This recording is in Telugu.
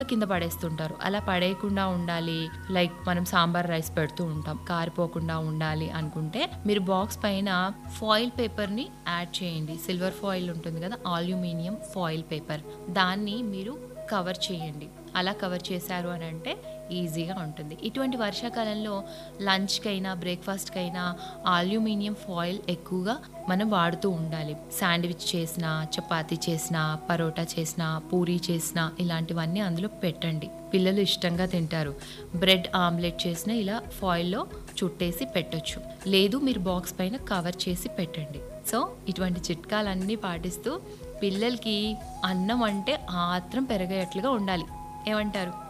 కింద పడేస్తుంటారు అలా పడేయకుండా ఉండాలి లైక్ మనం సాంబార్ రైస్ పెడుతూ ఉంటాం కారిపోకుండా ఉండాలి అనుకుంటే మీరు బాక్స్ పైన ఫాయిల్ పేపర్ని యాడ్ చేయండి సిల్వర్ ఫాయిల్ ఉంటుంది కదా అల్యూమినియం ఫాయిల్ పేపర్ దాన్ని మీరు కవర్ చేయండి అలా కవర్ చేశారు అని అంటే ఈజీగా ఉంటుంది ఇటువంటి వర్షాకాలంలో లంచ్కైనా బ్రేక్ఫాస్ట్కైనా అల్యూమినియం ఫాయిల్ ఎక్కువగా మనం వాడుతూ ఉండాలి శాండ్విచ్ చేసిన చపాతీ చేసిన పరోటా చేసిన పూరీ చేసిన ఇలాంటివన్నీ అందులో పెట్టండి పిల్లలు ఇష్టంగా తింటారు బ్రెడ్ ఆమ్లెట్ చేసిన ఇలా ఫాయిల్లో చుట్టేసి పెట్టొచ్చు లేదు మీరు బాక్స్ పైన కవర్ చేసి పెట్టండి సో ఇటువంటి చిట్కాలన్నీ పాటిస్తూ పిల్లలకి అన్నం అంటే ఆత్రం పెరిగేట్లుగా ఉండాలి ఏమంటారు